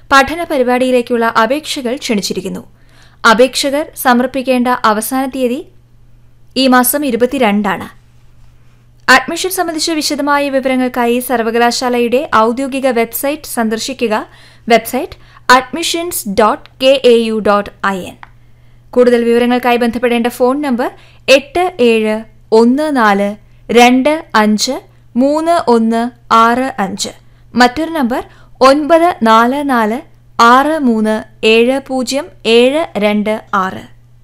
പഠന പരിപാടിയിലേക്കുള്ള അപേക്ഷകൾ ക്ഷണിച്ചിരിക്കുന്നു അപേക്ഷകർ സമർപ്പിക്കേണ്ട അവസാന തീയതി ഈ മാസം ഇരുപത്തിരണ്ടാണ് അഡ്മിഷൻ സംബന്ധിച്ച വിശദമായ വിവരങ്ങൾക്കായി സർവകലാശാലയുടെ ഔദ്യോഗിക വെബ്സൈറ്റ് സന്ദർശിക്കുക website admissions dot K A U dot I N കൂടുതൽ വിവരങ്ങൾക്കായി ബന്ധപ്പെടേണ്ട ഫോൺ നമ്പർ എട്ട് ഏഴ് ഒന്ന് നാല് രണ്ട് അഞ്ച് മൂന്ന് ഒന്ന് ആറ് അഞ്ച് മറ്റൊരു നമ്പർ ഒൻപത് നാല് നാല് ആറ് മൂന്ന് ഏഴ് പൂജ്യം ഏഴ് രണ്ട് ആറ്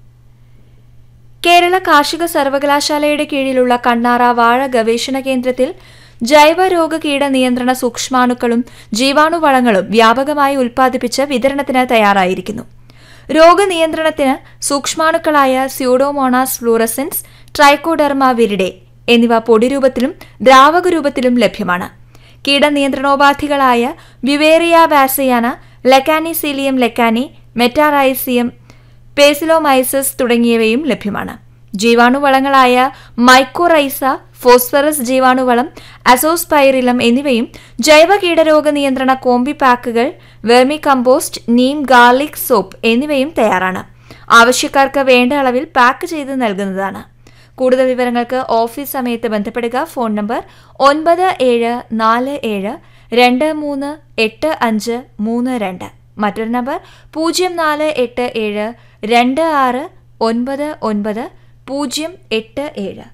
കേരള കാർഷിക സർവകലാശാലയുടെ കീഴിലുള്ള കണ്ണാറ വാഴ ഗവേഷണ കേന്ദ്രത്തിൽ ജൈവരോഗ കീട നിയന്ത്രണ സൂക്ഷ്മാണുക്കളും ജീവാണുവളങ്ങളും വ്യാപകമായി ഉൽപ്പാദിപ്പിച്ച് വിതരണത്തിന് തയ്യാറായിരിക്കുന്നു രോഗനിയന്ത്രണത്തിന് സൂക്ഷ്മാണുക്കളായ സ്യൂഡോമോണാസ് ഫ്ലൂറസെൻസ് ട്രൈക്കോഡെർമ വിരിഡെ എന്നിവ പൊടിരൂപത്തിലും ദ്രാവക രൂപത്തിലും ലഭ്യമാണ് കീടനിയന്ത്രണോപാധികളായ beauveria bassiana lecanicillium lecanii metarhizium paecilomyces തുടങ്ങിയവയും ലഭ്യമാണ് ജീവാണുവളങ്ങളായ മൈക്കോറൈസ ഫോസ്ഫറസ് ജീവാണുവളം അസോസ്പൈറിലം എന്നിവയും ജൈവ കീടരോഗ നിയന്ത്രണ കോമ്പി പാക്കുകൾ vermicompost neem garlic soap എന്നിവയും തയ്യാറാണ് ആവശ്യക്കാർക്ക് വേണ്ട അളവിൽ പാക്ക് ചെയ്ത് നൽകുന്നതാണ് കൂടുതൽ വിവരങ്ങൾക്ക് ഓഫീസ് സമയത്ത് ബന്ധപ്പെടുക ഫോൺ നമ്പർ ഒൻപത് ഏഴ് നാല് ഏഴ് രണ്ട് മൂന്ന് എട്ട് അഞ്ച് മൂന്ന് രണ്ട് മറ്റൊരു നമ്പർ പൂജ്യം നാല് എട്ട് ഏഴ് രണ്ട് ആറ് ഒൻപത് ഒൻപത് പൂജ്യം എട്ട് ഏഴ്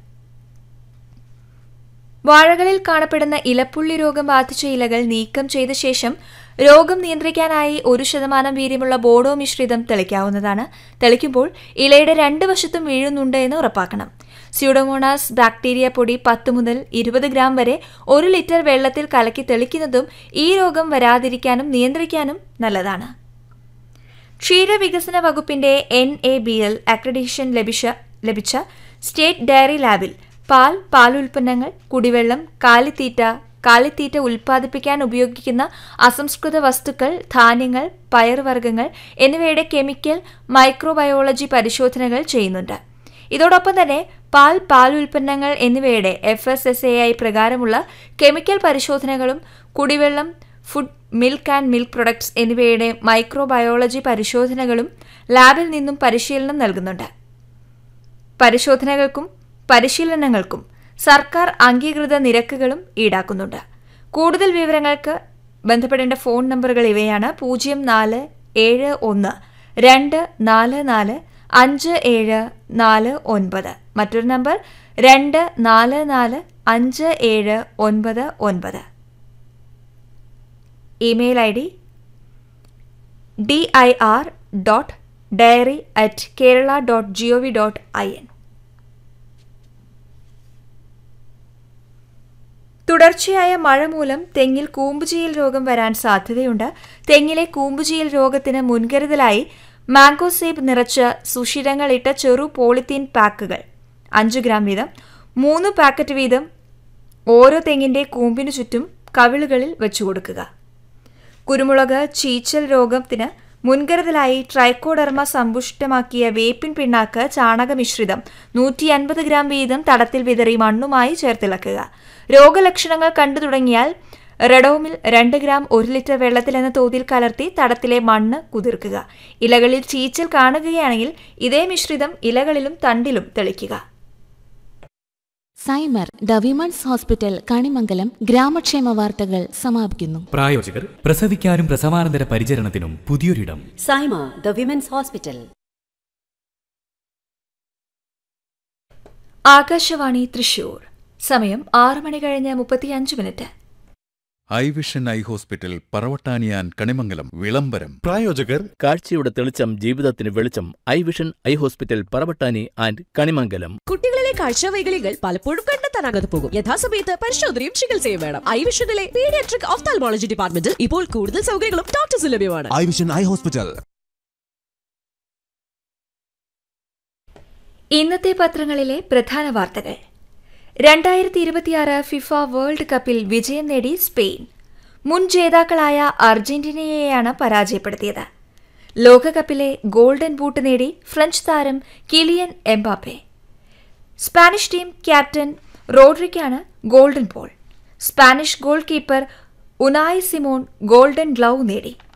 വാഴകളിൽ കാണപ്പെടുന്ന ഇലപ്പുള്ളി രോഗം ബാധിച്ച ഇലകൾ നീക്കം ചെയ്ത ശേഷം രോഗം നിയന്ത്രിക്കാനായി ഒരു ശതമാനം വീര്യമുള്ള ബോഡോ മിശ്രിതം തെളിക്കാവുന്നതാണ് തെളിക്കുമ്പോൾ ഇലയുടെ രണ്ട് വശത്തും വീഴുന്നുണ്ട് എന്ന് ഉറപ്പാക്കണം സ്യൂഡോമോണാസ് ബാക്ടീരിയ പൊടി പത്ത് മുതൽ ഇരുപത് ഗ്രാം വരെ ഒരു ലിറ്റർ വെള്ളത്തിൽ കലക്കി തെളിക്കുന്നതും ഈ രോഗം വരാതിരിക്കാനും നിയന്ത്രിക്കാനും നല്ലതാണ് ക്ഷീരവികസന വകുപ്പിന്റെ N A B L accreditation ലഭിച്ച ലഭിച്ച സ്റ്റേറ്റ് ഡയറി ലാബിൽ പാൽ പാലുൽപ്പന്നങ്ങൾ കുടിവെള്ളം കാലിത്തീറ്റ കാലിത്തീറ്റ ഉൽപ്പാദിപ്പിക്കാൻ ഉപയോഗിക്കുന്ന അസംസ്കൃത വസ്തുക്കൾ ധാന്യങ്ങൾ പയർവർഗ്ഗങ്ങൾ എന്നിവയുടെ കെമിക്കൽ മൈക്രോബയോളജി പരിശോധനകൾ ചെയ്യുന്നുണ്ട് ഇതോടൊപ്പം തന്നെ പാൽ പാലുൽപ്പന്നങ്ങൾ എന്നിവയുടെ F S S A I പ്രകാരമുള്ള കെമിക്കൽ പരിശോധനകളും കുടിവെള്ളം food milk and milk products എന്നിവയുടെ മൈക്രോബയോളജി പരിശോധനകളും ലാബിൽ നിന്നും പരിശീലനം നൽകുന്നുണ്ട് പരിശോധനകൾക്കും പരിശീലനങ്ങൾക്കും സർക്കാർ അംഗീകൃത നിരക്കുകളും ഈടാക്കുന്നുണ്ട് കൂടുതൽ വിവരങ്ങൾക്ക് ബന്ധപ്പെടേണ്ട ഫോൺ നമ്പറുകൾ ഇവയാണ് പൂജ്യം നാല് ഏഴ് ഒന്ന് രണ്ട് നാല് നാല് അഞ്ച് ഏഴ് നാല് ഒൻപത് മറ്റൊരു നമ്പർ രണ്ട് നാല് നാല് അഞ്ച് ഏഴ് ഒൻപത് ഒൻപത് email I D D I R dot dairy at Kerala dot G O V dot I N തുടർച്ചയായ മഴ മൂലം തെങ്ങിൽ കൂമ്പുചീയൽ രോഗം വരാൻ സാധ്യതയുണ്ട് തെങ്ങിലെ കൂമ്പുചീയൽ രോഗത്തിന് മുൻകരുതലായി മാംഗോ സേബ് നിറച്ച സുഷിരങ്ങളിട്ട ചെറു പോളിത്തീൻ പാക്കുകൾ അഞ്ച് ഗ്രാം വീതം മൂന്ന് പാക്കറ്റ് വീതം ഓരോ തെങ്ങിന്റെ കൂമ്പിനു ചുറ്റും കവിളുകളിൽ വെച്ചു കൊടുക്കുക കുരുമുളക് ചീച്ചൽ രോഗത്തിന് മുൻകരുതലായി ട്രൈക്കോഡർമ സമ്പുഷ്ടമാക്കിയ വേപ്പിൻ പിണ്ണാക്ക് ചാണകമിശ്രിതം നൂറ്റി അൻപത് ഗ്രാം വീതം തടത്തിൽ വിതറി മണ്ണുമായി ചേർത്തിളക്കുക രോഗലക്ഷണങ്ങൾ കണ്ടു തുടങ്ങിയാൽ റെഡോമിൽ രണ്ട് ഗ്രാം ഒരു ലിറ്റർ വെള്ളത്തിൽ എന്ന തോതിൽ കലർത്തി തടത്തിലെ മണ്ണ് കുതിർക്കുക ഇലകളിൽ ചീച്ചൽ കാണുകയാണെങ്കിൽ ഇതേ മിശ്രിതം ഇലകളിലും തണ്ടിലും തെളിക്കുക Saima the women's hospital Kanimangalam ഗ്രാമക്ഷേമ വാർത്തകൾ സമാപിക്കുന്നു പ്രായോജകർ പ്രസവിക്കാനും പ്രസവാനന്തര പരിചരണത്തിനും പുതിയൊരിടം Saima the women's hospital Akashvani Thrissur സമയം ആറ് മണി കഴിഞ്ഞ് മുപ്പത്തിയഞ്ച് minute eye vision eye hospital പറവട്ടാനിയാൻ കണിമംഗലം വിളംബരം പ്രായോജകർ കാഴ്ചയുടെ തെളിച്ചം ജീവിതത്തിന് വെളിച്ചം eye vision eye hospital Paravattani and Kanimangalam കുട്ടികളിലെ കാഴ്ചവൈകല്യങ്ങൾ പലപ്പോഴും കണ്ടെത്താനാകാതെ പോകും യഥാസമയത്ത് പരിശോധനയും ചികിത്സയും വേണം ഐ വിഷനിലെ പീഡിയാട്രിക് ഓഫ്താൽമോളജി ഡിപ്പാർട്ട്മെന്റിൽ ഇപ്പോൾ കൂടുതൽ സൗകര്യങ്ങളും ഡോക്ടേഴ്സ് ലഭ്യമാണ് ഐ വിഷൻ ഐ ഹോസ്പിറ്റൽ ഇന്നത്തെ പത്രങ്ങളിലെ പ്രധാന വാർത്തകൾ രണ്ടായിരത്തി ഇരുപത്തിയാറ് ഫിഫ വേൾഡ് കപ്പിൽ വിജയം നേടി സ്പെയിൻ മുൻ ജേതാക്കളായ അർജന്റീനയെയാണ് പരാജയപ്പെടുത്തിയത് ലോകകപ്പിലെ ഗോൾഡൻ ബൂട്ട് നേടി ഫ്രഞ്ച് താരം Kylian Mbappe Spanish team captain റോഡ്രിക്കാണ് golden ball Spanish goalkeeper Unai Simon golden glove നേടി